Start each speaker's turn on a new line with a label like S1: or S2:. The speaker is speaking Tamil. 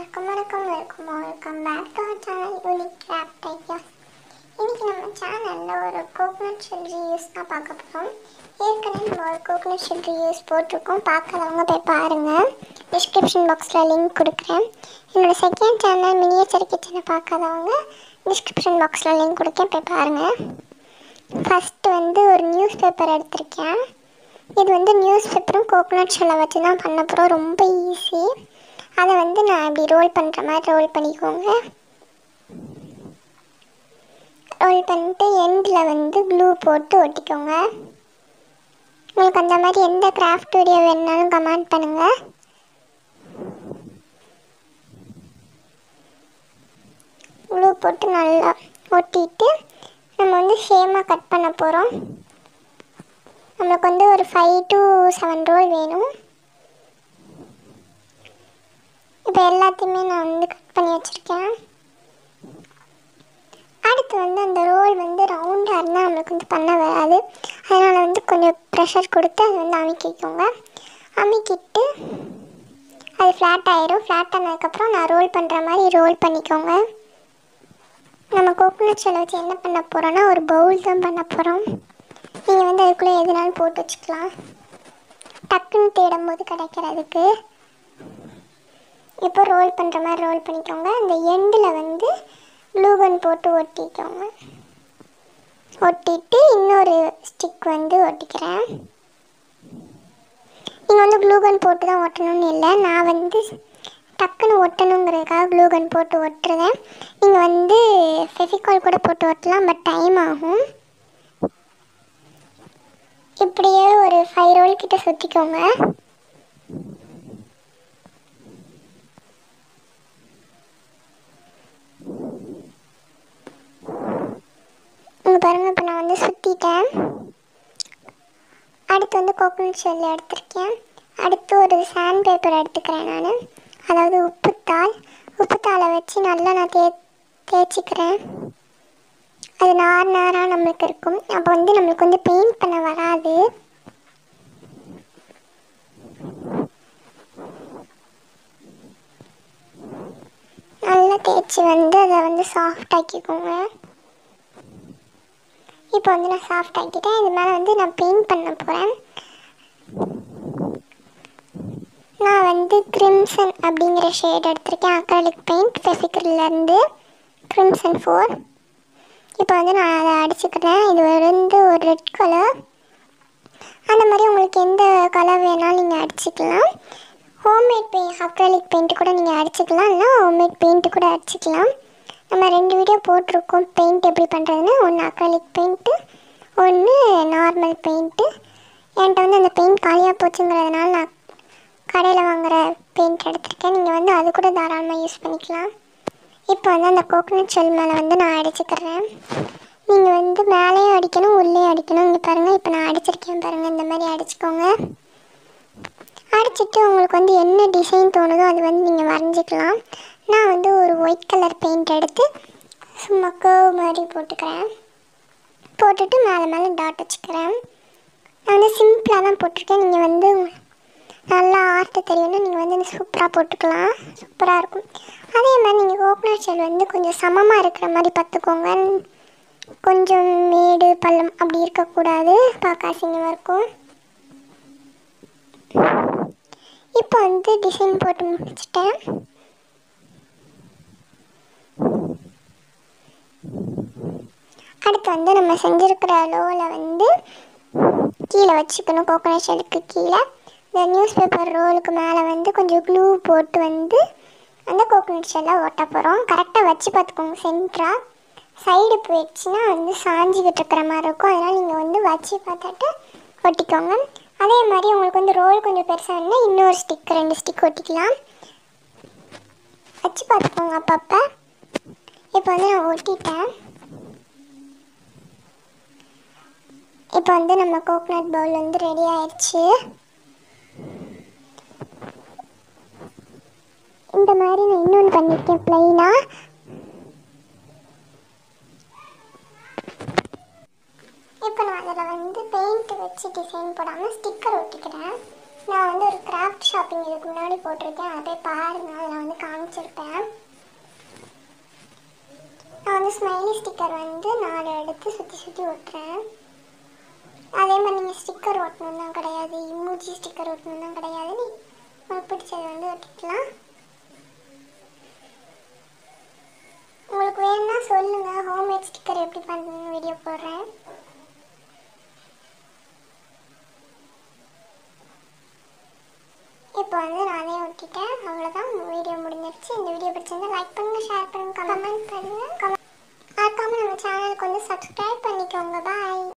S1: எல்லாருக்கும் வணக்கம் welcome welcome back to our channel unique craft ideas இன்னைக்கு நம்ம சேனலில் ஒரு கோகனட் ஷெல் ரியூஸ் தான் பார்க்க போகிறோம் ஏற்கனவே நம்ம ஒரு கோகனட் ஷெல் ரியூஸ் போட்டிருக்கோம் பார்க்காதவங்க போய் பாருங்கள் டிஸ்கிரிப்ஷன் பாக்ஸில் லிங்க் கொடுக்குறேன் என்னோட செகண்ட் சேனல் மினியேச்சர் கிச்சனை பார்க்காதவங்க டிஸ்கிரிப்ஷன் பாக்ஸில் லிங்க் கொடுக்கேன் போய் பாருங்கள் ஃபஸ்ட்டு வந்து ஒரு நியூஸ் பேப்பர் எடுத்திருக்கேன் இது வந்து நியூஸ் பேப்பரும் கோகனட் ஷெல்லை வச்சு தான் பண்ண போகிறோம் ரொம்ப ஈஸி அதை வந்து நான் இப்படி ரோல் பண்ணுற மாதிரி ரோல் பண்ணிக்கோங்க ரோல் பண்ணிட்டு எண்டில் வந்து க்ளூ போட்டு ஒட்டிக்கோங்க உங்களுக்கு அந்த மாதிரி எந்த கிராஃப்ட் வீடியோ வேணுனாலும் கமெண்ட் பண்ணுங்கள் க்ளூ போட்டு நல்லா ஒட்டிட்டு நம்ம வந்து சேமாக கட் பண்ண போகிறோம் நம்மளுக்கு வந்து ஒரு ஃபைவ் டு செவன் ரோல் வேணும் இப்போ எல்லாத்தையுமே நான் வந்து கட் பண்ணி வச்சுருக்கேன் அடுத்து வந்து அந்த ரோல் வந்து ரவுண்டாக இருந்தால் நம்மளுக்கு வந்து பண்ண வராது அதனால் வந்து கொஞ்சம் ப்ரெஷர் கொடுத்து அது வந்து அமைக்கிக்கோங்க அமைக்கிட்டு அது ஃப்ளாட் ஆயிரும் ஃப்ளாட் ஆனதுக்கப்புறம் நான் ரோல் பண்ணுற மாதிரி ரோல் பண்ணிக்கோங்க நம்ம கோகோனட் ஷெல்லை வச்சு என்ன பண்ண போகிறோன்னா ஒரு பவுல் தான் பண்ண போகிறோம் நீங்கள் வந்து அதுக்குள்ளே எதுனாலும் போட்டு வச்சுக்கலாம் டக்குன்னு தேடும் போது கிடைக்கிறதுக்கு இப்போ ரோல் பண்ணுற மாதிரி ரோல் பண்ணிக்கோங்க அந்த எண்டில் வந்து க்ளூகன் போட்டு ஒட்டிக்கோங்க ஒட்டிட்டு இன்னொரு ஸ்டிக் வந்து ஒட்டிக்கிறேன் நீங்கள் வந்து க்ளூகன் போட்டு தான் ஒட்டணும்னு இல்லை நான் வந்து டக்குன்னு ஒட்டணுங்கிறதுக்காக க்ளூகன் போட்டு ஒட்டுறேன் நீங்கள் வந்து ஃபெவிகால் கூட போட்டு ஒட்டலாம் பட் டைம் ஆகும் இப்படியே ஒரு ஃபைவ் ரோல் கிட்ட சுற்றிக்கோங்க இங்கே பாருங்கள் இப்போ நான் வந்து சுற்றிட்டேன் அடுத்து வந்து கோகனட் ஷெல் எடுத்திருக்கேன் அடுத்து ஒரு சாண்ட் பேப்பர் எடுத்துக்கிறேன் நான் அதாவது உப்புத்தாள் உப்புத்தாளை வச்சு நல்லா நான் தே தேய்ச்சிக்கிறேன் அது நார் நாராக நம்மளுக்கு இருக்கும் அப்போ வந்து நம்மளுக்கு வந்து பெயிண்ட் பண்ண வராது நல்லா தேய்ச்சி வந்து அதை வந்து சாஃப்ட் ஆக்கிக்கோங்க இப்போ வந்து நான் சாஃப்ட் ஆக்கிட்டேன் இது மேலே வந்து நான் பெயிண்ட் பண்ண போகிறேன் நான் வந்து கிரிம்சன் அப்படிங்கிற ஷேட் எடுத்திருக்கேன் அக்ரலிக் பெயிண்ட் ஃபெசிக்கல்லேருந்து கிரிம்சன் ஃபோர் இப்போ வந்து நான் அதை அடிச்சுக்கிறேன் இது வந்து ஒரு ரெட் கலர் அந்த மாதிரி உங்களுக்கு எந்த கலர் வேணாலும் நீங்கள் அடிச்சுக்கலாம் ஹோம்மேட் பெயிண்ட் அக்ரலிக் பெயிண்ட் கூட நீங்கள் அடிச்சுக்கலாம் இல்லை ஹோம்மேட் பெயிண்ட்டு கூட அடிச்சுக்கலாம் நம்ம ரெண்டு வீடியோ போட்டிருக்கோம் பெயிண்ட் எப்படி பண்ணுறதுன்னு ஒன்று அக்ரலிக் பெயிண்ட்டு ஒன்று நார்மல் பெயிண்ட்டு என்கிட்ட வந்து அந்த பெயிண்ட் காலியாக போச்சுங்கிறதுனால நான் கடையில் வாங்குகிற பெயிண்ட் எடுத்திருக்கேன் நீங்கள் வந்து அது கூட தாராளமாக யூஸ் பண்ணிக்கலாம் இப்போ வந்து அந்த கோகனட் ஷெல் மேலே வந்து நான் அடிச்சுக்கிறேன் நீங்கள் வந்து மேலேயும் அடிக்கணும் உள்ளேயும் அடிக்கணும் இங்கே பாருங்கள் இப்போ நான் அடிச்சிருக்கேன் பாருங்கள் இந்த மாதிரி அடிச்சுக்கோங்க அடிச்சுட்டு உங்களுக்கு வந்து என்ன டிசைன் தோணுதோ அது வந்து நீங்கள் வரைஞ்சிக்கலாம் நான் வந்து ஒரு ஒயிட் கலர் பெயிண்ட் எடுத்து சும்மா கர்வ் மாதிரி போட்டுக்கிறேன் போட்டுட்டு மேலே மேலே டாட் வச்சுக்கிறேன் நான் வந்து சிம்பிளாக தான் போட்டிருக்கேன் நீங்கள் வந்து நல்லா ஆர்ட் தெரியும்னா நீங்கள் வந்து சூப்பராக போட்டுக்கலாம் சூப்பராக இருக்கும் அதே மாதிரி நீங்கள் கோகனட் ஷெல் வந்து கொஞ்சம் சமமாக இருக்கிற மாதிரி பார்த்துக்கோங்க கொஞ்சம் மேடு பள்ளம் அப்படி இருக்கக்கூடாது பார்க்க அசிங்கமாக இருக்கும் இப்போ வந்து டிசைன் போட்டு முடிச்சிட்டேன் அடுத்து வந்து நம்ம செஞ்சுருக்கிற ரோலை வந்து கீழே வச்சுக்கணும் கோகனட் ஷெல்லுக்கு கீழே இந்த நியூஸ் பேப்பர் ரோலுக்கு மேலே வந்து கொஞ்சம் க்ளூ போட்டு வந்து அந்த கோகனட் ஷெல்லை ஒட்ட போகிறோம் கரெக்டாக வச்சு பார்த்துக்கோங்க சென்டராக சைடு போயிடுச்சுன்னா வந்து சாஞ்சிக்கிட்டு இருக்கிற மாதிரி இருக்கும் அதனால் நீங்கள் வந்து வச்சு பார்த்துட்டு ஒட்டிக்கோங்க அதே மாதிரி உங்களுக்கு வந்து ரோல் கொஞ்சம் பெருசாக இருந்தால் இன்னொரு ஸ்டிக் ரெண்டு ஸ்டிக் ஒட்டிக்கலாம் வச்சு பார்த்துக்கோங்க அப்பப்போ இப்போ வந்து நான் ஒட்டிட்டேன் இப்போ வந்து நம்ம கோகனட் பவுல் வந்து ரெடி ஆயிடுச்சு இந்த மாதிரி நான் இன்னொன்று பண்ணியிருக்கேன் ப்ளைனாக இப்போ நான் அதில் வந்து பெயிண்ட் வச்சு டிசைன் போடாமல் ஸ்டிக்கர் ஒட்டிக்கிறேன் நான் வந்து ஒரு கிராஃப்ட் ஷாப்பிங் இதுக்கு முன்னாடி போட்டிருக்கேன் அதை போய் பாருங்க அதில் வந்து காமிச்சிருப்பேன் நான் வந்து ஸ்மைலி ஸ்டிக்கர் வந்து நாலு எடுத்து சுற்றி சுற்றி ஒட்டுறேன் அதே மாதிரி நீங்கள் ஸ்டிக்கர் ஒட்டணும் தான் கிடையாது இமோஜி ஸ்டிக்கர் ஒட்டணும் தான் கிடையாது நீ உங்களுக்கு பிடிச்சதை வந்து ஒட்டிக்கலாம் உங்களுக்கு வேணும்னா சொல்லுங்கள் ஹோம்மேட் ஸ்டிக்கர் எப்படி பண்ணுறதுன்னு வீடியோ போடுறேன் இப்போ வந்து நானே ஒட்டிட்டேன் அவ்வளோதான் வீடியோ முடிஞ்சிருச்சு இந்த வீடியோ பிடிச்சிருந்தா லைக் பண்ணுங்கள் ஷேர் பண்ணுங்கள் கமெண்ட் பண்ணுங்கள் மறக்காமல் நம்ம சேனலுக்கு வந்து சப்ஸ்கிரைப் பண்ணிக்கோங்க பாய்